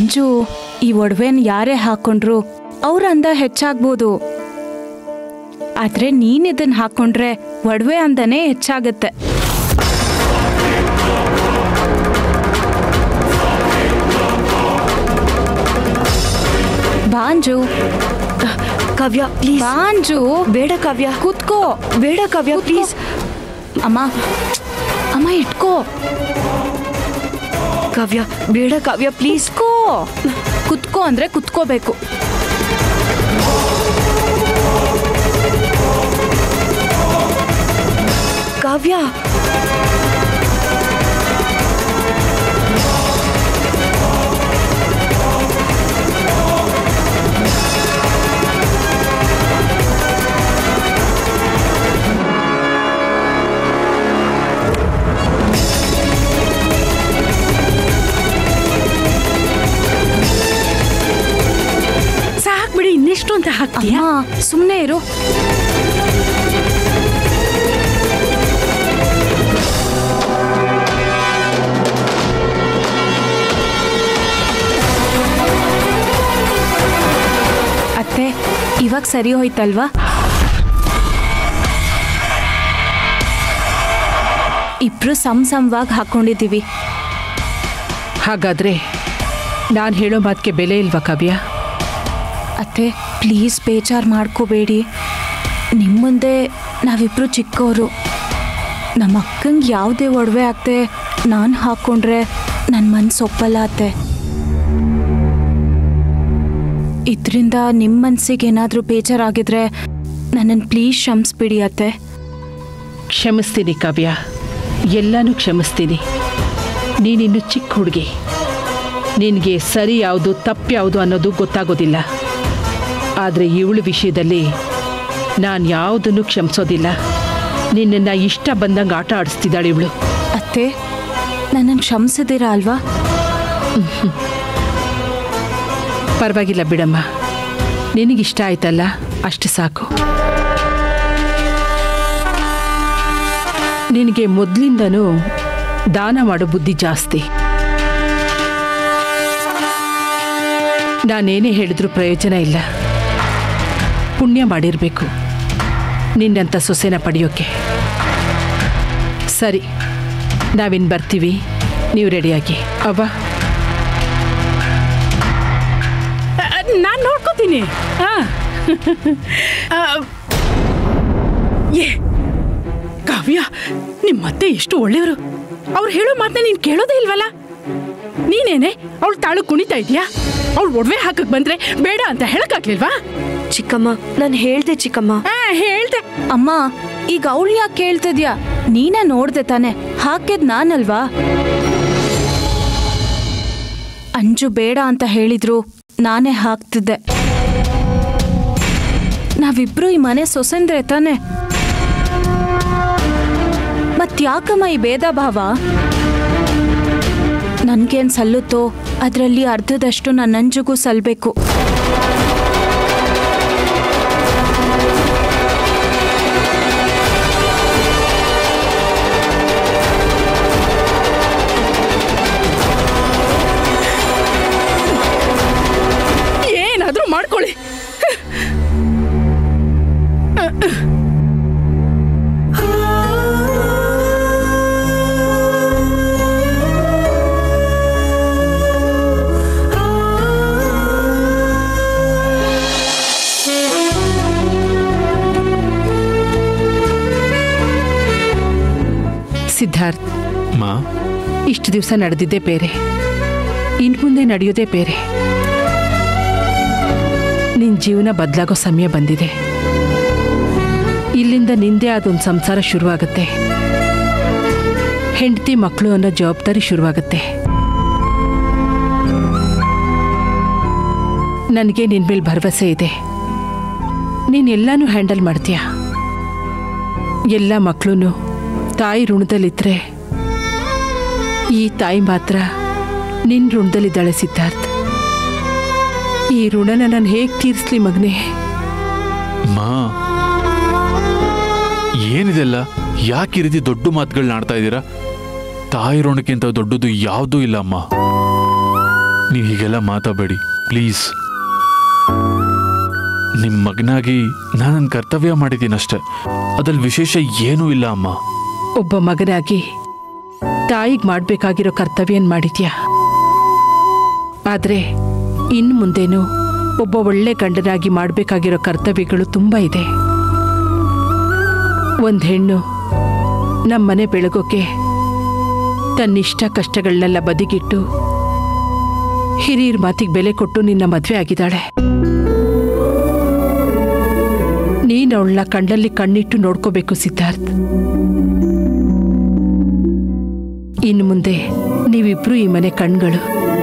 ಅಂಜು ಈ ಒಡವೆನ್ ಯಾರೇ ಹಾಕೊಂಡ್ರು ಅವ್ರ ಅಂದ ಹೆಚ್ಚಾಗ್ಬೋದು ಆದ್ರೆ ನೀನ್ ಇದನ್ ಹಾಕೊಂಡ್ರೆ ಒಡವೆ ಅಂದನೇ ಹೆಚ್ಚಾಗತ್ತೆ ಬಾಂಜು ಕಾವ್ಯ ಪ್ಲೀಸ್ ಬಾಂಜು ಬೇಡ ಕಾವ್ಯ ಕುತ್ಕೋ ಬೇಡ ಕಾವ್ಯ ಪ್ಲೀಸ್ ಅಮ್ಮ ಅಮ್ಮ ಇಟ್ಕೋ ಕಾವ್ಯ ಬೇಡ ಕಾವ್ಯ ಪ್ಲೀಸ್ ಕುತ್ಕೋ ಕುತ್ಕೋ ಅಂದ್ರೆ ಕುತ್ಕೋಬೇಕು ಕಾವ್ಯ ಸಾಕ್ ಬಿಡಿ ಇನ್ನೆಷ್ಟು ಅಂತ ಹಾಕ್ತೀಯ ಅಮ್ಮ ಸುಮ್ಮನೆ ಇರು ಅತ್ತೆ ಇವಾಗ ಸರಿ ಹೋಯ್ತಲ್ವಾ ಇಬ್ರು ಸಮ್ ಸಮವಾಗಿ ಹಾಕೊಂಡಿದ್ದೀವಿ ಹಾಗಾದ್ರೆ ನಾನು ಹೇಳೋ ಮಾತಿಗೆ ಬೆಲೆ ಇಲ್ವಾ ಕಾವ್ಯ ಅತ್ತೆ ಪ್ಲೀಸ್ ಬೇಜಾರು ಮಾಡ್ಕೋಬೇಡಿ ನಿಮ್ಮ ಮುಂದೆ ನಾವಿಬ್ರು ಚಿಕ್ಕವರು ನಮ್ಮ ಅಕ್ಕಂಗೆ ಯಾವುದೇ ಒಡವೆ ಆಗ್ತೆ ನಾನು ಹಾಕ್ಕೊಂಡ್ರೆ ನನ್ನ ಮನ್ಸು ಒಪ್ಪಲ್ಲ ಅತ್ತೆ ಇದರಿಂದ ನಿಮ್ಮ ಮನ್ಸಿಗೆ ಏನಾದರೂ ಬೇಜಾರಾಗಿದ್ರೆ ನನ್ನನ್ನು ಪ್ಲೀಸ್ ಕ್ಷಮಿಸ್ಬಿಡಿ ಅತ್ತೆ ಕ್ಷಮಿಸ್ತೀನಿ ಕಾವ್ಯ ಎಲ್ಲನೂ ಕ್ಷಮಿಸ್ತೀನಿ ನೀನಿನ್ನು ಚಿಕ್ಕ ಹುಡುಗಿ ನಿನಗೆ ಸರಿ ಯಾವುದು ತಪ್ಪು ಯಾವುದು ಅನ್ನೋದು ಗೊತ್ತಾಗೋದಿಲ್ಲ ಆದರೆ ಇವಳ ವಿಷಯದಲ್ಲಿ ನಾನು ಯಾವುದನ್ನು ಕ್ಷಮಿಸೋದಿಲ್ಲ ನಿನ್ನನ್ನು ಇಷ್ಟ ಬಂದಂಗೆ ಆಟ ಆಡಿಸ್ತಿದ್ದಾಳೆ ಇವಳು ಅತ್ತೆ ನನ್ನನ್ನು ಕ್ಷಮಿಸಿದ್ದೀರಾ ಅಲ್ವಾ ಪರವಾಗಿಲ್ಲ ಬಿಡಮ್ಮ ನಿನಗಿಷ್ಟ ಆಯ್ತಲ್ಲ ಅಷ್ಟು ಸಾಕು ನಿನಗೆ ಮೊದಲಿಂದನೂ ದಾನ ಮಾಡೋ ಬುದ್ಧಿ ಜಾಸ್ತಿ ನಾನೇನೇ ಹೇಳಿದ್ರೂ ಪ್ರಯೋಜನ ಇಲ್ಲ ಪುಣ್ಯ ಮಾಡಿರಬೇಕು ನಿನ್ನಂಥ ಸೊಸೆನ ಪಡೆಯೋಕೆ ಸರಿ ನಾವಿನ್ನು ಬರ್ತೀವಿ ನೀವು ರೆಡಿಯಾಗಿ ಅವ್ವ ನಾನು ನೋಡ್ಕೋತೀನಿ ಆ. ಆ, ಏ ಕಾವ್ಯ ನಿಮ್ಮ ಮತ್ತೆ ಎಷ್ಟು ಒಳ್ಳೆಯವರು ಅವ್ರು ಹೇಳೋ ಮಾತನ್ನ ನೀನು ಕೇಳೋದೇ ಇಲ್ವಲ್ಲ ನೀನೇನೆ ಅವಳು ತಾಳು ಕುಣಿತಾ ಇದೀಯಾ ಅವಳು ಒಡವೆ ಹಾಕಕ್ ಬಂದ್ರೆ ಬೇಡ ಅಂತ ಹೇಳಕ್ಕಾಗ್ಲಿಲ್ವಾ ಚಿಕ್ಕಮ್ಮ ನಾನು ಹೇಳ್ದೆ ಚಿಕ್ಕಮ್ಮ ಆ ಹೇಳ್ದೆ ಅಮ್ಮ ಈಗ ಅವಳು ಯಾಕೆ ಕೇಳ್ತಿದ್ಯಾ ನೀನೇ ನೋಡ್ದೆ ತಾನೆ ಹಾಕಿದ್ ನಾನಲ್ವಾ ಅಂಜು ಬೇಡ ಅಂತ ಹೇಳಿದ್ರು ನಾನೇ ಹಾಕ್ತಿದ್ದೆ ನಾವಿಬ್ರು ಈ ಮನೆ ಸೊಸೆಂದ್ರೆ ತಾನೆ ಮತ್ಯಾಕಮ್ಮ ಈ ಭೇದ ಭಾವ ನನ್ಗೇನ್ ಸಲ್ಲುತ್ತೋ ಅದರಲ್ಲಿ ಅರ್ಧದಷ್ಟು ನನ್ನ ಅಂಜುಗೂ ಸಲ್ಬೇಕು ಏನಾದ್ರೂ ಮಾಡ್ಕೊಳ್ಳಿ ಸಿದ್ಧಾರ್ಥ್ ಮಾ ಇಷ್ಟು ದಿವಸ ನಡೆದಿದ್ದೇ ಬೇರೆ ಇನ್ನು ಮುಂದೆ ನಡೆಯೋದೇ ಬೇರೆ ನಿನ್ನ ಜೀವನ ಬದಲಾಗೋ ಸಮಯ ಬಂದಿದೆ ಇಲ್ಲಿಂದ ನಿಂದೇ ಅದೊಂದು ಸಂಸಾರ ಶುರುವಾಗತ್ತೆ ಹೆಂಡತಿ ಮಕ್ಕಳು ಅನ್ನೋ ಜವಾಬ್ದಾರಿ ಶುರುವಾಗತ್ತೆ ನನಗೆ ನಿನ್ನ ಮೇಲೆ ಭರವಸೆ ಇದೆ ನೀನು ಎಲ್ಲನೂ ಹ್ಯಾಂಡಲ್ ಮಾಡ್ತೀಯ ಎಲ್ಲ ಮಕ್ಕಳು ತಾಯಿ ಋಣದಲ್ಲಿದ್ದರೆ ಈ ತಾಯಿ ಮಾತ್ರ ನಿನ್ನ ಋಣದಲ್ಲಿದ್ದಾಳೆ ಸಿದ್ಧಾರ್ಥ್ ಈ ಋಣನ ನಾನು ಹೇಗೆ ತೀರಿಸ್ಲಿ ಮಗನೇ ಮಾ ಏನಿದೆಲ್ಲ ಯಾಕೆ ಈ ರೀತಿ ದೊಡ್ಡ ಮಾತುಗಳನ್ನ ಆಡ್ತಾ ಇದ್ದೀರಾ ತಾಯಿ ಋಣಕ್ಕಿಂತ ದೊಡ್ಡದು ಯಾವುದೂ ಇಲ್ಲ ಅಮ್ಮ ನೀವು ಹೀಗೆಲ್ಲ ಮಾತಾಡಬೇಡಿ ಪ್ಲೀಸ್ ನಿಮ್ಮ ಮಗನಾಗಿ ನಾನು ನನ್ನ ಕರ್ತವ್ಯ ಮಾಡಿದ್ದೀನಷ್ಟೆ ಅದ್ರಲ್ಲಿ ವಿಶೇಷ ಏನೂ ಇಲ್ಲ ಅಮ್ಮ ಒಬ್ಬ ಮಗನಾಗಿ ತಾಯಿಗೆ ಮಾಡಬೇಕಾಗಿರೋ ಕರ್ತವ್ಯನ್ ಮಾಡಿದ್ಯಾ ಆದರೆ ಇನ್ನು ಮುಂದೇನು ಒಬ್ಬ ಒಳ್ಳೆ ಗಂಡನಾಗಿ ಮಾಡಬೇಕಾಗಿರೋ ಕರ್ತವ್ಯಗಳು ತುಂಬ ಇದೆ ಒಂದು ಹೆಣ್ಣು ನಮ್ಮನೆ ಬೆಳಗೋಕೆ ತನ್ನಿಷ್ಟ ಕಷ್ಟಗಳನ್ನೆಲ್ಲ ಬದಿಗಿಟ್ಟು ಹಿರಿಯರ ಮಾತಿಗೆ ಬೆಲೆ ಕೊಟ್ಟು ನಿನ್ನ ಮದುವೆ ಆಗಿದ್ದಾಳೆ ನೀನು ಅವಳನ್ನ ಕಣ್ಣಲ್ಲಿ ಕಣ್ಣಿಟ್ಟು ನೋಡ್ಕೋಬೇಕು ಸಿದ್ಧಾರ್ಥ್ ಇನ್ನು ಮುಂದೆ ನೀವಿಬ್ರು ಈ ಮನೆ ಕಣ್ಗಳು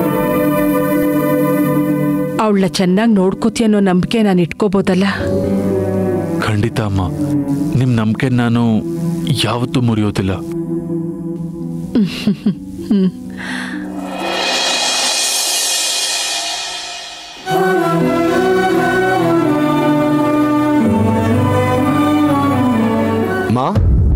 ಅವಳನ್ನ ಚೆನ್ನಾಗಿ ನೋಡ್ಕೋತಿ ಅನ್ನೋ ನಂಬಿಕೆ ನಾನು ಇಟ್ಕೋಬೋದಲ್ಲ ಖಂಡಿತ ಅಮ್ಮ ನಿಮ್ಮ ನಂಬಿಕೆ ನಾನು ಯಾವತ್ತೂ ಮುರಿಯೋದಿಲ್ಲ ಮಾ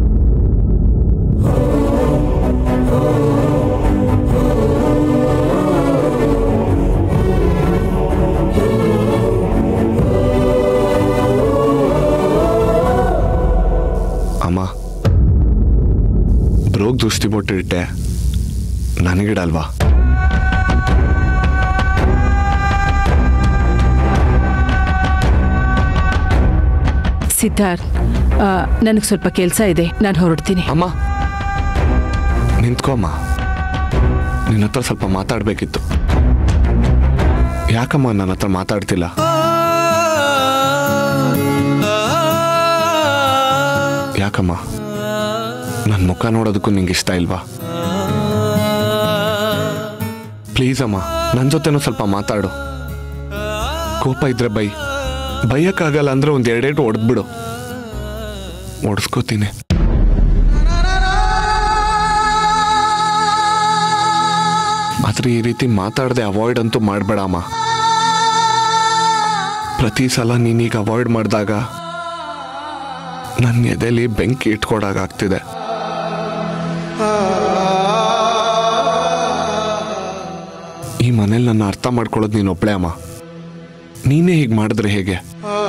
ಅಮ್ಮ ಬ್ರೋಗ್ ದೃಷ್ಟಿ ಬೊಟ್ಟಿಟ್ಟೆ ನನಗಿಡಲ್ವಾ ಸಿದ್ಧಾರ್ಥ್ ನನಗೆ ಸ್ವಲ್ಪ ಕೆಲಸ ಇದೆ ನಾನು ಹೊರಡ್ತೀನಿ ಅಮ್ಮ ನಿಂತ್ಕೋ ಅಮ್ಮ ನಿನ್ನ ಹತ್ರ ಸ್ವಲ್ಪ ಮಾತಾಡಬೇಕಿತ್ತು ಯಾಕಮ್ಮ ನನ್ನ ಹತ್ರ ಮಾತಾಡ್ತಿಲ್ಲ ಯಾಕಮ್ಮ ನನ್ನ ಮುಖ ನೋಡೋದಕ್ಕೂ ನಿಂಗೆ ಇಷ್ಟ ಇಲ್ವಾ ಪ್ಲೀಸ್ ಅಮ್ಮ ನನ್ನ ಜೊತೆನೂ ಸ್ವಲ್ಪ ಮಾತಾಡು ಕೋಪ ಇದ್ರೆ ಬೈ ಬೈಯಕ್ಕಾಗಲ್ಲ ಅಂದ್ರೆ ಒಂದು ಎರಡೇಟು ಹೊಡೆದ್ಬಿಡು ಹೊಡೆಸ್ಕೋತೀನಿ ಆದ್ರೆ ಈ ರೀತಿ ಮಾತಾಡದೆ ಅವಾಯ್ಡ್ ಅಂತೂ ಮಾಡಬೇಡ ಅಮ್ಮ ಪ್ರತಿ ಸಲ ನೀನೀಗ ಅವಾಯ್ಡ್ ಮಾಡಿದಾಗ ನನ್ನ ಎದೆಲಿ ಬೆಂಕಿ ಇಟ್ಕೊಡಾಗ್ತಿದೆ ಈ ಮನೇಲಿ ನನ್ನ ಅರ್ಥ ಮಾಡ್ಕೊಳ್ಳೋದು ನೀನು ಒಬ್ಳೆ ಅಮ್ಮ ನೀನೇ ಹೀಗೆ ಮಾಡಿದ್ರೆ ಹೇಗೆ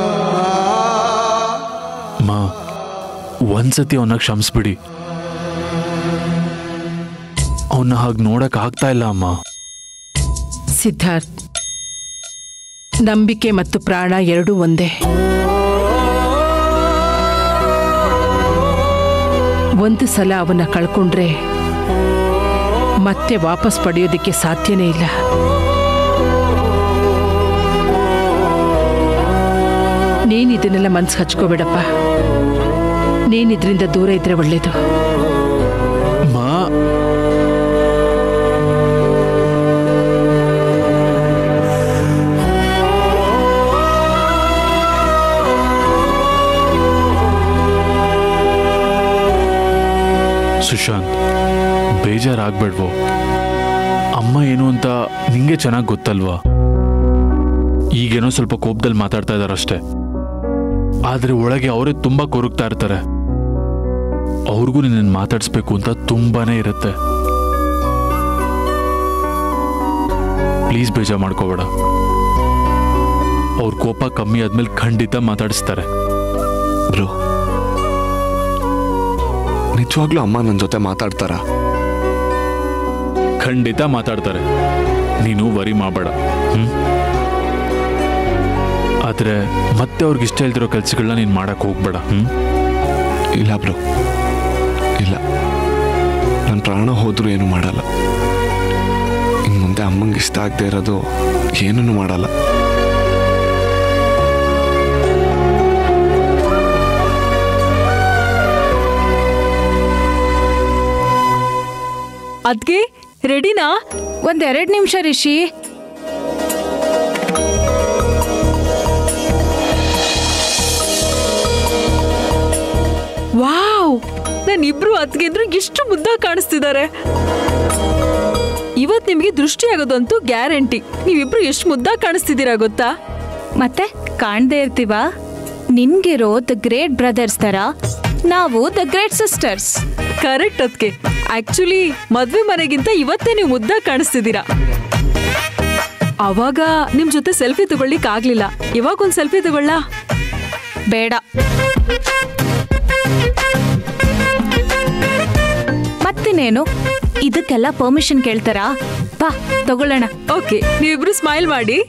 ಅಮ್ಮ ಒಂದ್ಸತಿ ಅವನ್ನ ಕ್ಷಮಿಸ್ಬಿಡಿ ಅವನ್ನ ಹಾಗೆ ನೋಡಕ್ ಆಗ್ತಾ ಇಲ್ಲ ಅಮ್ಮ ಸಿದ್ಧಾರ್ಥ್ ನಂಬಿಕೆ ಮತ್ತು ಪ್ರಾಣ ಎರಡೂ ಒಂದೇ ಒಂದು ಸಲ ಅವನ್ನ ಕಳ್ಕೊಂಡ್ರೆ ಮತ್ತೆ ವಾಪಸ್ ಪಡೆಯೋದಕ್ಕೆ ಸಾಧ್ಯನೇ ಇಲ್ಲ ನೀನ್ ಇದನ್ನೆಲ್ಲ ಮನ್ಸು ಹಚ್ಕೋಬೇಡಪ್ಪ ನೀನ್ ಇದರಿಂದ ದೂರ ಇದ್ರೆ ಒಳ್ಳೇದು ಮಾ ಸುಶಾಂತ್ ಬೇಜಾರಾಗ್ಬೇಡ್ವೋ ಅಮ್ಮ ಏನು ಅಂತ ನಿಂಗೆ ಚೆನ್ನಾಗಿ ಗೊತ್ತಲ್ವಾ ಈಗೇನೋ ಸ್ವಲ್ಪ ಕೋಪದಲ್ಲಿ ಮಾತಾಡ್ತಾ ಇದಾರಷ್ಟೇ ಆದ್ರೆ ಒಳಗೆ ಅವರೇ ತುಂಬಾ ಕೊರಗ್ತಾ ಇರ್ತಾರೆ ಅವ್ರಿಗೂ ನಿನ್ನ ಮಾತಾಡಿಸ್ಬೇಕು ಅಂತ ತುಂಬಾನೇ ಇರುತ್ತೆ ಪ್ಲೀಸ್ ಬೇಜಾರು ಮಾಡ್ಕೋಬೇಡ ಅವ್ರ ಕೋಪ ಕಮ್ಮಿ ಆದ್ಮೇಲೆ ಖಂಡಿತ ಮಾತಾಡಿಸ್ತಾರೆ ಬ್ರೋ ನಿಜವಾಗ್ಲೂ ಅಮ್ಮ ನನ್ನ ಜೊತೆ ಮಾತಾಡ್ತಾರ ಖಂಡಿತ ಮಾತಾಡ್ತಾರೆ ನೀನು ವರಿ ಮಾಡಬೇಡ ಹ್ಮ್ ಆದ್ರೆ ಮತ್ತೆ ಅವ್ರಿಗೆ ಇಷ್ಟ ಇಲ್ದಿರೋ ಕೆಲ್ಸಗಳನ್ನ ನೀನು ಮಾಡಕ್ ಹೋಗ್ಬೇಡ ಹ್ಮ್ ಇಲ್ಲ ಬ್ರೋ ಇಲ್ಲ ನನ್ನ ಪ್ರಾಣ ಹೋದ್ರೂ ಏನು ಮಾಡಲ್ಲ ಇನ್ನು ಮುಂದೆ ಅಮ್ಮಂಗೆ ಇಷ್ಟ ಆಗದೆ ಇರೋದು ಏನೂ ಮಾಡಲ್ಲ ಅದ್ಗೆ ರೆಡಿನಾ ಒಂದೆರಡು ನಿಮಿಷ ರಿಷಿ ವಾವ್ ನನ್ನ ಇಬ್ರು ಅತ್ಗೆಂದ್ರು ಎಷ್ಟು ಮುದ್ದಾಗಿ ಕಾಣಿಸ್ತಿದ್ದಾರೆ ಇವತ್ ನಿಮ್ಗೆ ದೃಷ್ಟಿ ಆಗೋದಂತೂ ಗ್ಯಾರಂಟಿ ನೀವಿಬ್ರು ಎಷ್ಟು ಮುದ್ದಾಗಿ ಕಾಣಿಸ್ತಿದ್ದೀರಾ ಗೊತ್ತಾ ಮತ್ತೆ ಕಾಣ್ದೇ ಇರ್ತೀವ ನಿನ್ಗಿರೋ ದ ಗ್ರೇಟ್ ಬ್ರದರ್ಸ್ ತರ ನಾವು ದ ಗ್ರೇಟ್ ಸಿಸ್ಟರ್ಸ್ ಕರೆಕ್ಟ್ ಅದ್ಕೆ ಆಕ್ಚುಲಿ ಮದ್ವೆ ಮನೆಗಿಂತ ಇವತ್ತೇ ನೀವು ಮುದ್ದಾಗಿ ಕಾಣಿಸ್ತಿದ್ದೀರಾ ಅವಾಗ ನಿಮ್ ಜೊತೆ ಸೆಲ್ಫಿ ತಗೊಳ್ಳಿಕ್ ಆಗ್ಲಿಲ್ಲ ಇವಾಗ ಒಂದ್ ಸೆಲ್ಫಿ ತಗೊಳ್ಳ ಬೇಡ ಮತ್ತಿನೇನು ಇದಕ್ಕೆಲ್ಲ ಪರ್ಮಿಷನ್ ಕೇಳ್ತಾರಾ ಬಾ ತಗೊಳ್ಳೋಣ ಓಕೆ ನೀವಿಬ್ರು ಸ್ಮೈಲ್ ಮಾಡಿ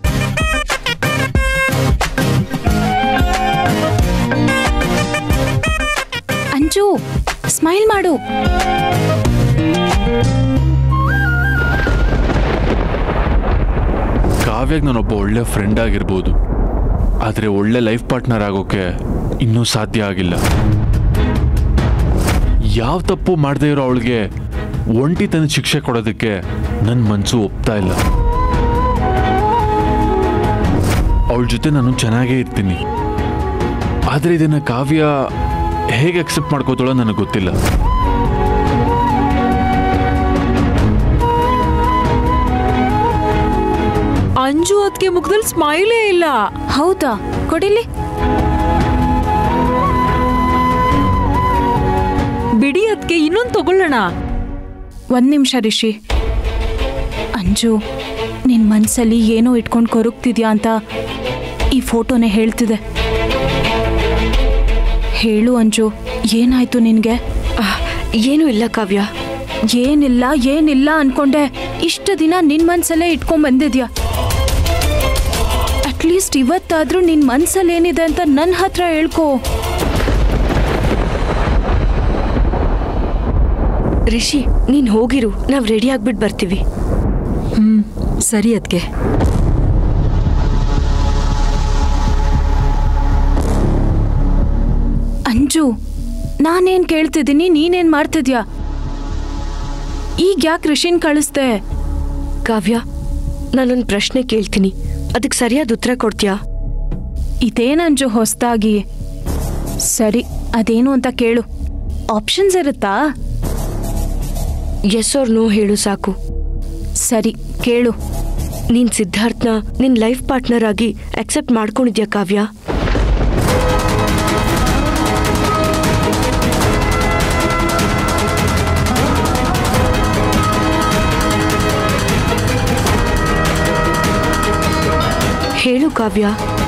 ಅಂಜು ಸ್ಮೈಲ್ ಮಾಡು ಕಾವ್ಯಾಗ ನಾನೊಬ್ಬ ಒಳ್ಳೆ ಫ್ರೆಂಡ್ ಆಗಿರ್ಬೋದು ಆದರೆ ಒಳ್ಳೆ ಲೈಫ್ ಪಾರ್ಟ್ನರ್ ಆಗೋಕೆ ಇನ್ನೂ ಸಾಧ್ಯ ಆಗಿಲ್ಲ ಯಾವ ತಪ್ಪು ಮಾಡದೇ ಇರೋ ಅವಳಿಗೆ ಒಂಟಿತನ ಶಿಕ್ಷೆ ಕೊಡೋದಕ್ಕೆ ನನ್ನ ಮನಸ್ಸು ಒಪ್ತಾ ಇಲ್ಲ ಅವಳ ಜೊತೆ ನಾನು ಚೆನ್ನಾಗೇ ಇರ್ತೀನಿ ಆದರೆ ಇದನ್ನು ಕಾವ್ಯ ಹೇಗೆ ಅಕ್ಸೆಪ್ಟ್ ಮಾಡ್ಕೋತಾಳೋ ನನಗೆ ಗೊತ್ತಿಲ್ಲ ಅಂಜು ಅದಕ್ಕೆ ಮುಖದಲ್ಲಿ ಸ್ಮೈಲೇ ಇಲ್ಲ ಹೌದಾ ಕೊಡಿಲಿ ಬಿಡಿ ಅದಕ್ಕೆ ಇನ್ನೊಂದು ತಗೊಳ್ಳೋಣ ಒಂದ್ ನಿಮಿಷ ರಿಷಿ ಅಂಜು ನಿನ್ ಮನ್ಸಲ್ಲಿ ಏನೋ ಇಟ್ಕೊಂಡು ಕೊರಗ್ತಿದ್ಯಾ ಅಂತ ಈ ಫೋಟೋನೇ ಹೇಳ್ತಿದೆ ಹೇಳು ಅಂಜು ಏನಾಯ್ತು ನಿನ್ಗೆ ಆಹ್, ಏನೂ ಇಲ್ಲ ಕಾವ್ಯ ಏನಿಲ್ಲ ಏನಿಲ್ಲ ಅನ್ಕೊಂಡೆ ಇಷ್ಟು ದಿನ ನಿನ್ ಮನ್ಸಲ್ಲೇ ಇಟ್ಕೊಂಡ್ ಬಂದಿದ್ಯಾ ಅಟ್ಲೀಸ್ಟ್ ಇವತ್ತಾದ್ರೂ ನಿನ್ ಮನ್ಸಲ್ಲಿ ಏನಿದೆ ಅಂತ ನನ್ನ ಹತ್ರ ಹೇಳ್ಕೋ ರಿಷಿ ನೀನ್ ಹೋಗಿರು ನಾವ್ ರೆಡಿ ಆಗ್ಬಿಟ್ಟು ಬರ್ತೀವಿ ಹ್ಮ್ ಸರಿ ಅದಕ್ಕೆ ಅಂಜು ನಾನೇನ್ ಕೇಳ್ತಿದ್ದೀನಿ ನೀನೇನ್ ಮಾಡ್ತಿದ್ಯಾ ಈಗ ಯಾಕೆ ಋಷಿನ್ ಕಳಿಸ್ದೆ ಕಾವ್ಯ ನಾನೊಂದು ಪ್ರಶ್ನೆ ಕೇಳ್ತೀನಿ ಅದಕ್ಕೆ ಸರಿಯಾದ ಉತ್ತರ ಕೊಡ್ತೀಯಾ ಇದೇನಂಜು ಹೊಸ್ದಾಗಿ ಸರಿ ಅದೇನು ಅಂತ ಕೇಳು ಆಪ್ಷನ್ಸ್ ಇರುತ್ತಾ ಎಸ್ ಆರ್ ನೋ ಹೇಳು ಸಾಕು ಸರಿ ಕೇಳು ನೀನ್ ಸಿದ್ಧಾರ್ಥ್ನ ನಿನ್ ಲೈಫ್ ಪಾರ್ಟ್ನರ್ ಆಗಿ ಅಕ್ಸೆಪ್ಟ್ ಮಾಡ್ಕೊಂಡಿದ್ಯಾ ಕಾವ್ಯ ಹೇಳು ಕಾವ್ಯ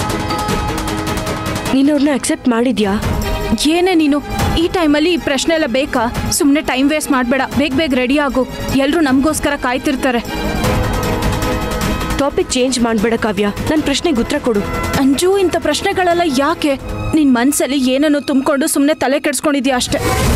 ನೀನ್ ಅವ್ರನ್ನ ಅಕ್ಸೆಪ್ಟ್ ಮಾಡಿದ್ಯಾ ಏನೇ ನೀನು ಈ ಟೈಮಲ್ಲಿ ಈ ಪ್ರಶ್ನೆ ಎಲ್ಲ ಬೇಕಾ ಸುಮ್ಮನೆ ಟೈಮ್ ವೇಸ್ಟ್ ಮಾಡಬೇಡ ಬೇಗ ಬೇಗ ರೆಡಿ ಆಗು ಎಲ್ಲರೂ ನಮಗೋಸ್ಕರ ಕಾಯ್ತಿರ್ತಾರೆ ಟಾಪಿಕ್ ಚೇಂಜ್ ಮಾಡ್ಬೇಡ ಕಾವ್ಯ ನನ್ನ ಪ್ರಶ್ನೆಗೆ ಉತ್ತರ ಕೊಡು ಅಂಜು ಇಂಥ ಪ್ರಶ್ನೆಗಳೆಲ್ಲ ಯಾಕೆ ನಿನ್ ಮನ್ಸಲ್ಲಿ ಏನನ್ನು ತುಂಬಿಕೊಂಡು ಸುಮ್ಮನೆ ತಲೆ ಕೆಡ್ಸ್ಕೊಂಡಿದ್ಯಾ ಅಷ್ಟೇ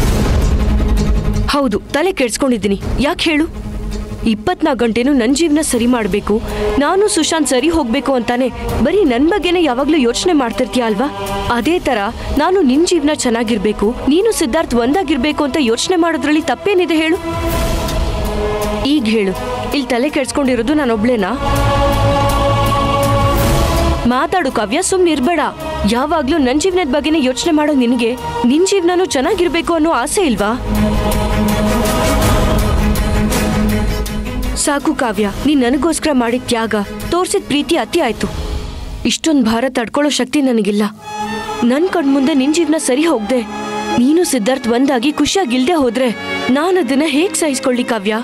ಹೌದು ತಲೆ ಕೆಡ್ಸ್ಕೊಂಡಿದ್ದೀನಿ ಯಾಕೆ ಹೇಳು ಇಪ್ಪತ್ನಾಲ್ಕು ಗಂಟೆನೂ ನನ್ನ ಜೀವನ ಸರಿ ಮಾಡಬೇಕು ನಾನು ಸುಶಾಂತ್ ಸರಿ ಹೋಗ್ಬೇಕು ಅಂತಾನೆ ಬರೀ ನನ್ನ ಬಗ್ಗೆನೇ ಯಾವಾಗಲೂ ಯೋಚನೆ ಮಾಡ್ತಿರ್ತೀಯ ಅಲ್ವಾ ಅದೇ ತರ ನಾನು ನಿನ್ ಜೀವನ ಚೆನ್ನಾಗಿರ್ಬೇಕು ನೀನು ಸಿದ್ಧಾರ್ಥ್ ಒಂದಾಗಿರ್ಬೇಕು ಅಂತ ಯೋಚನೆ ಮಾಡೋದ್ರಲ್ಲಿ ತಪ್ಪೇನಿದೆ ಹೇಳು ಈಗ ಹೇಳು ಇಲ್ಲಿ ತಲೆ ಕೆಡ್ಸ್ಕೊಂಡಿರೋದು ನಾನೊಬ್ಳೇನಾ ಮಾತಾಡು ಕಾವ್ಯ ಸುಮ್ನೆ ಇರ್ಬೇಡ ಯಾವಾಗ್ಲೂ ನನ್ ಜೀವನದ ಬಗ್ಗೆನೇ ಯೋಚನೆ ಮಾಡೋ ನಿನಗೆ ನಿನ್ ಜೀವನನೂ ಚೆನ್ನಾಗಿರ್ಬೇಕು ಅನ್ನೋ ಆಸೆ ಇಲ್ವಾ ಸಾಕು ಕಾವ್ಯ ನೀನ್ ನನಗೋಸ್ಕರ ಮಾಡಿದ ತ್ಯಾಗ ತೋರ್ಸಿದ ಪ್ರೀತಿ ಅತಿ ಆಯ್ತು ಇಷ್ಟೊಂದು ಭಾರ ತಡ್ಕೊಳ್ಳೋ ಶಕ್ತಿ ನನಗಿಲ್ಲ ನನ್ ಕಣ್ಮುಂದೆ ನಿನ್ ಜೀವನ ಸರಿ ಹೋಗ್ದೆ ನೀನು ಸಿದ್ಧಾರ್ಥ್ ಒಂದಾಗಿ ಖುಷಿಯಾಗಿಲ್ದೆ ಹೋದ್ರೆ ನಾನು ಅದನ್ನ ಹೇಗ್ ಸಹಿಸ್ಕೊಳ್ಳಿ ಕಾವ್ಯ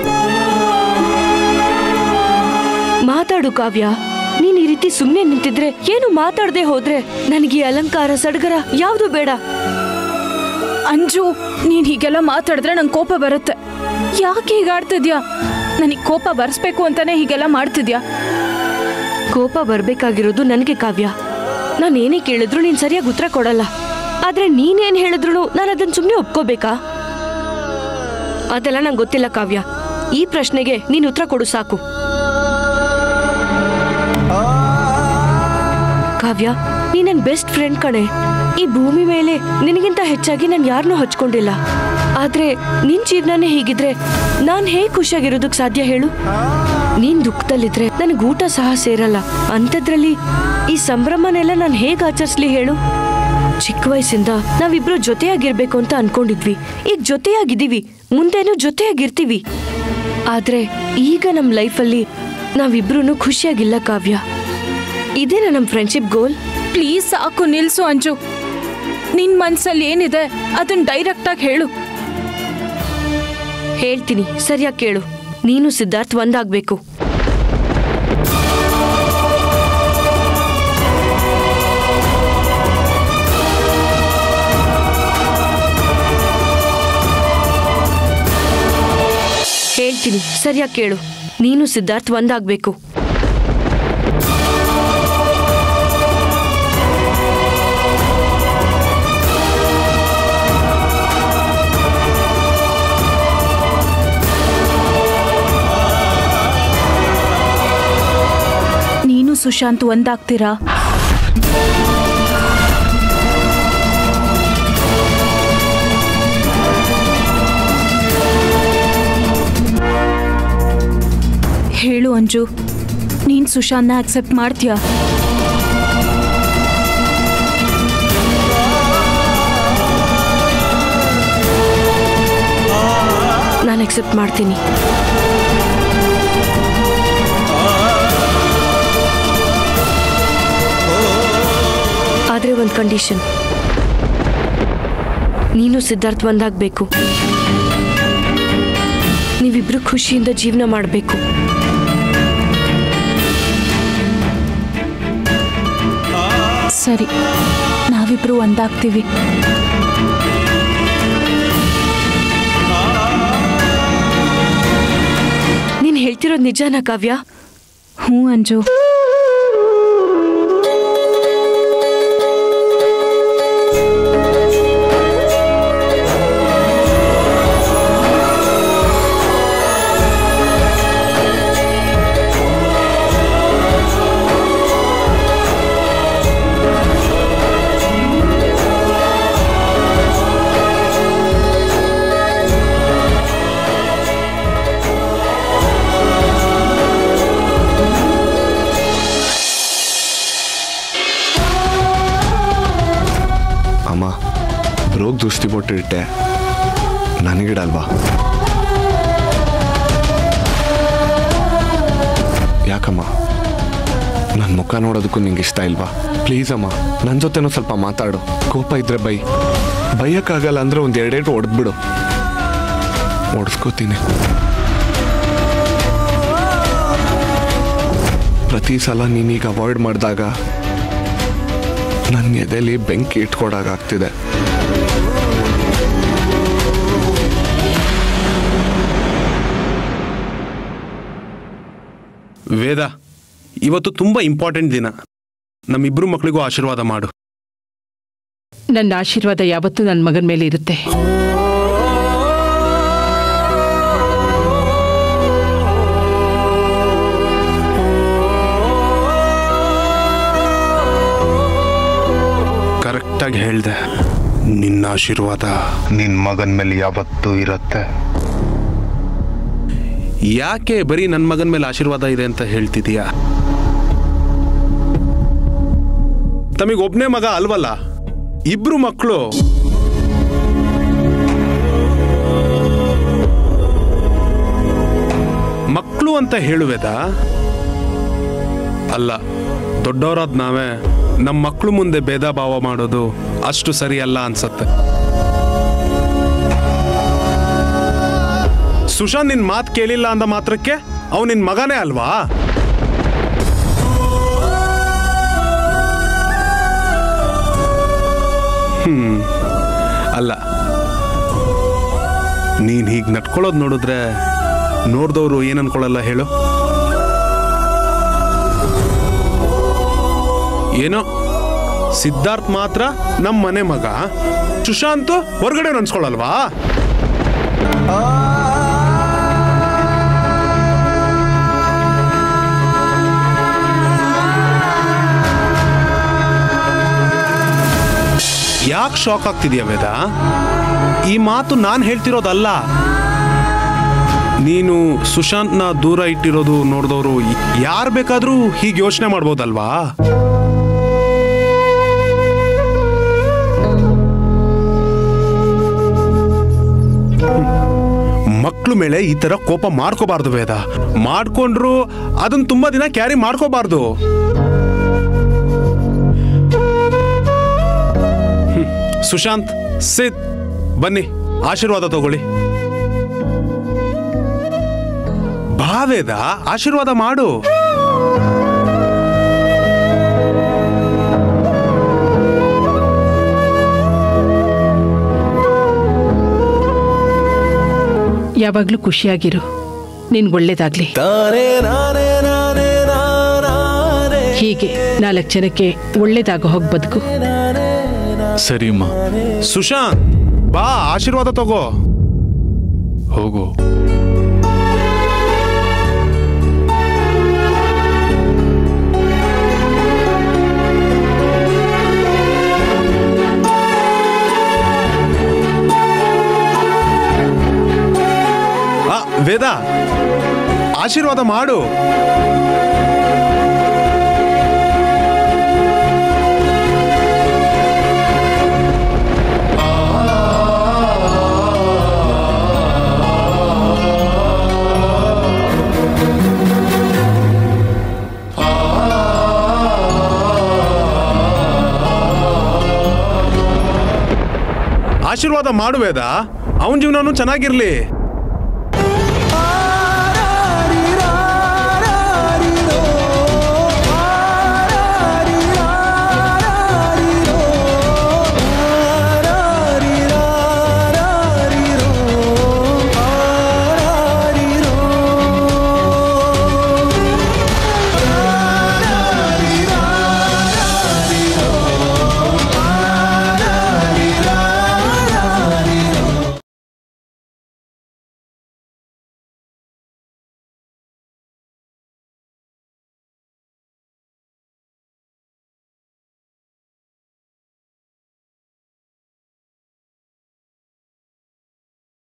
ಮಾತಾಡು ಕಾವ್ಯ ನೀನ್ ಈ ರೀತಿ ಸುಮ್ನೆ ನಿಂತಿದ್ರೆ ಏನು ಮಾತಾಡದೆ ಹೋದ್ರೆ ನನಗೆ ಈ ಅಲಂಕಾರ ಸಡಗರ ಯಾವುದು ಬೇಡ ಅಂಜು ನೀನ್ ಹೀಗೆಲ್ಲ ಮಾತಾಡಿದ್ರೆ ನಂಗೆ ಕೋಪ ಬರುತ್ತೆ ಯಾಕೆ ಹೀಗಾಡ್ತಿದ್ಯಾ ನನಗೆ ಕೋಪ ಬರ್ಸ್ಬೇಕು ಅಂತಾನೆ ಹೀಗೆಲ್ಲ ಮಾಡ್ತಿದ್ಯಾ ಕೋಪ ಬರ್ಬೇಕಾಗಿರೋದು ನನಗೆ ಕಾವ್ಯ ನಾನು ಏನೇ ಕೇಳಿದ್ರು ನೀನ್ ಸರಿಯಾಗಿ ಉತ್ತರ ಕೊಡಲ್ಲ ಆದ್ರೆ ನೀನೇನ್ ಹೇಳಿದ್ರು ನಾನು ಅದನ್ನ ಸುಮ್ಮನೆ ಒಪ್ಕೋಬೇಕಾ ಅದೆಲ್ಲ ನಂಗೆ ಗೊತ್ತಿಲ್ಲ ಕಾವ್ಯ ಈ ಪ್ರಶ್ನೆಗೆ ನೀನ್ ಉತ್ತರ ಕೊಡು ಸಾಕು ಕಾವ್ಯ ನೀ ನನ್ ಬೆಸ್ಟ್ ಫ್ರೆಂಡ್ ಕಣೆ ಈ ಭೂಮಿ ಮೇಲೆ ನಿನಗಿಂತ ಹೆಚ್ಚಾಗಿ ನಾನು ಯಾರನ್ನೂ ಹಚ್ಕೊಂಡಿಲ್ಲ ಆದ್ರೆ ನಿನ್ ಜೀವನನೇ ಹೀಗಿದ್ರೆ ನಾನ್ ಹೇಗ್ ಖುಷಿಯಾಗಿರೋದಕ್ ಸಾಧ್ಯ ಹೇಳು ನೀನ್ ದುಃಖದಲ್ಲಿದ್ರೆ ನನಗೆ ಊಟ ಸಹ ಸೇರಲ್ಲ ಅಂಥದ್ರಲ್ಲಿ ಈ ಸಂಭ್ರಮನೆಲ್ಲ ನಾನು ಹೇಗ್ ಆಚರಿಸ್ಲಿ ಹೇಳು ಚಿಕ್ಕ ವಯಸ್ಸಿಂದ ನಾವಿಬ್ರು ಜೊತೆಯಾಗಿರ್ಬೇಕು ಅಂತ ಅನ್ಕೊಂಡಿದ್ವಿ ಈಗ ಜೊತೆಯಾಗಿದ್ದೀವಿ ಮುಂದೇನು ಜೊತೆಯಾಗಿರ್ತೀವಿ ಆದ್ರೆ ಈಗ ನಮ್ಮ ಲೈಫಲ್ಲಿ ನಾವಿಬ್ರು ಖುಷಿಯಾಗಿಲ್ಲ ಕಾವ್ಯ ಇದೇನಾ ನಮ್ಮ ಫ್ರೆಂಡ್ಶಿಪ್ ಗೋಲ್ ಪ್ಲೀಸ್ ಸಾಕು ನಿಲ್ಸು ಅಂಜು ನಿನ್ ಮನ್ಸಲ್ಲಿ ಏನಿದೆ ಅದನ್ನ ಡೈರೆಕ್ಟ್ ಆಗಿ ಹೇಳು ಹೇಳ್ತೀನಿ ಸರಿಯಾಗಿ ಕೇಳು ನೀನು ಸಿದ್ಧಾರ್ಥ್ ಒಂದಾಗ್ಬೇಕು ಹೇಳ್ತೀನಿ ಸರಿಯಾಗಿ ಕೇಳು ನೀನು ಸಿದ್ಧಾರ್ಥ್ ಒಂದಾಗ್ಬೇಕು ನೀನು ಸುಶಾಂತ್ ಒಂದಾಗ್ತೀರಾ ಹೇಳು ಅಂಜು ನೀನ್ ಸುಶಾಂತ್ನ ಅಕ್ಸೆಪ್ಟ್ ಮಾಡ್ತೀಯಾ ನಾನು ಅಕ್ಸೆಪ್ಟ್ ಮಾಡ್ತೀನಿ ಆದ್ರೆ ಒಂದು ಕಂಡೀಷನ್ ನೀನು ಸಿದ್ಧಾರ್ಥ್ ಒಂದಾಗಬೇಕು ನೀವಿಬ್ರು ಖುಷಿಯಿಂದ ಜೀವನ ಮಾಡಬೇಕು ಸರಿ ನಾವಿಬ್ರು ಒಂದಾಗ್ತೀವಿ ನೀನು ಹೇಳ್ತಿರೋದು ನಿಜಾನಾ ಕಾವ್ಯ ಹ್ಞೂ ಅಂಜು ಅಮ್ಮ ಬ್ರೋಗ್ ದೃಷ್ಟಿ ಕೊಟ್ಟಿಟ್ಟೆ ನನಗಿಡಲ್ವಾ ಯಾಕಮ್ಮ ನನ್ನ ಮುಖ ನೋಡೋದಕ್ಕೂ ನಿಂಗೆ ಇಷ್ಟ ಇಲ್ವಾ ಪ್ಲೀಸ್ ಅಮ್ಮ ನನ್ನ ಜೊತೆನೂ ಸ್ವಲ್ಪ ಮಾತಾಡು ಕೋಪ ಇದ್ರೆ ಬೈ ಬೈಯಕ್ಕಾಗಲ್ಲ ಅಂದ್ರೆ ಒಂದು ಎರಡೇಟು ಹೊಡೆದ್ಬಿಡು ಹೊಡೆಸ್ಕೋತೀನಿ ಪ್ರತಿ ಸಲ ನೀನೀಗ ಅವಾಯ್ಡ್ ಮಾಡಿದಾಗ ನನ್ನ ಎದೆಲಿ ಬೆಂಕಿ ಇಟ್ಕೊಡಾಗ್ತಿದೆ ವೇದ ಇವತ್ತು ತುಂಬ ಇಂಪಾರ್ಟೆಂಟ್ ದಿನ ನಮ್ಮಿಬ್ರು ಮಕ್ಕಳಿಗೂ ಆಶೀರ್ವಾದ ಮಾಡು ನನ್ನ ಆಶೀರ್ವಾದ ಯಾವತ್ತೂ ನನ್ನ ಮಗನ ಮೇಲೆ ಇರುತ್ತೆ ಕರೆಕ್ಟಾಗಿ ಹೇಳ್ದೆ ನಿನ್ನ ಆಶೀರ್ವಾದ ನಿನ್ ಮಗನ್ ಮೇಲೆ ಯಾವತ್ತೂ ಇರುತ್ತೆ ಯಾಕೆ ಬರೀ ನನ್ನ ಮಗನ ಮೇಲೆ ಆಶೀರ್ವಾದ ಇದೆ ಅಂತ ಹೇಳ್ತಿದೀಯಾ ತಮಗೆ ಒಬ್ನೇ ಮಗ ಅಲ್ವಲ್ಲ ಇಬ್ರು ಮಕ್ಕಳು ಮಕ್ಕಳು ಅಂತ ಹೇಳುವೆದ ಅಲ್ಲ ದೊಡ್ಡವರಾದ ನಾವೇ ನಮ್ಮ ಮಕ್ಕಳು ಮುಂದೆ ಭೇದ ಭಾವ ಮಾಡೋದು ಅಷ್ಟು ಸರಿಯಲ್ಲ ಅನ್ಸತ್ತೆ ಸುಶಾಂತ್ ನಿನ್ ಮಾತು ಕೇಳಿಲ್ಲ ಅಂದ ಮಾತ್ರಕ್ಕೆ ಅವ್ ನಿನ್ ಮಗನೇ ಅಲ್ವಾ ಹ್ಮ್ ಅಲ್ಲ ನೀನ್ ಹೀಗ್ ನಡ್ಕೊಳ್ಳೋದು ನೋಡಿದ್ರೆ ನೋಡ್ದವ್ರು ಏನ್ ಅನ್ಕೊಳ್ಳಲ್ಲ ಹೇಳು ಏನೋ ಸಿದ್ಧಾರ್ಥ್ ಮಾತ್ರ ನಮ್ಮ ಮನೆ ಮಗ ಸುಶಾಂತ್ ಹೊರಗಡೆ ಅನ್ಸ್ಕೊಳಲ್ವಾ ಯಾಕೆ ಶಾಕ್ ಆಗ್ತಿದ್ಯಾ ವೇದ ಈ ಮಾತು ನಾನು ಹೇಳ್ತಿರೋದಲ್ಲ ನೀನು ಸುಶಾಂತ್ನ ದೂರ ಇಟ್ಟಿರೋದು ನೋಡಿದವರು ಯಾರು ಬೇಕಾದರೂ ಹೀಗೆ ಯೋಚನೆ ಮಾಡ್ಬೋದಲ್ವಾ ಮಕ್ಳ ಮೇಲೆ ಈ ತರ ಕೋಪ ಮಾಡ್ಕೋಬಾರ್ದು ವೇದ ಮಾಡ್ಕೊಂಡ್ರು ಅದನ್ನ ತುಂಬಾ ದಿನ ಕ್ಯಾರಿ ಮಾಡ್ಕೋಬಾರ್ದು ಹ್ಮ್. ಸುಶಾಂತ್ ಸಿದ್ ಬನ್ನಿ ಆಶೀರ್ವಾದ ತಗೊಳ್ಳಿ ಬಾ ವೇದ ಆಶೀರ್ವಾದ ಮಾಡು ಯಾವಾಗಲೂ ಖುಷಿಯಾಗಿರು ನಿನ್ಗೆ ಒಳ್ಳೇದಾಗ್ಲಿ ಹೀಗೆ ನಾಲ್ಕು ಜನಕ್ಕೆ ಒಳ್ಳೇದಾಗ ಹೋಗಿ ಬದುಕು ಸರಿ ಅಮ್ಮ ಸುಶಾಂತ್ ಬಾ ಆಶೀರ್ವಾದ ತಗೋ ಹೋಗು ಆ, ವೇದ ಆಶೀರ್ವಾದ ಮಾಡು ಆಶೀರ್ವಾದ ಮಾಡು ವೇದ ಅವನ ಜೀವನನು ಚೆನ್ನಾಗಿರ್ಲಿ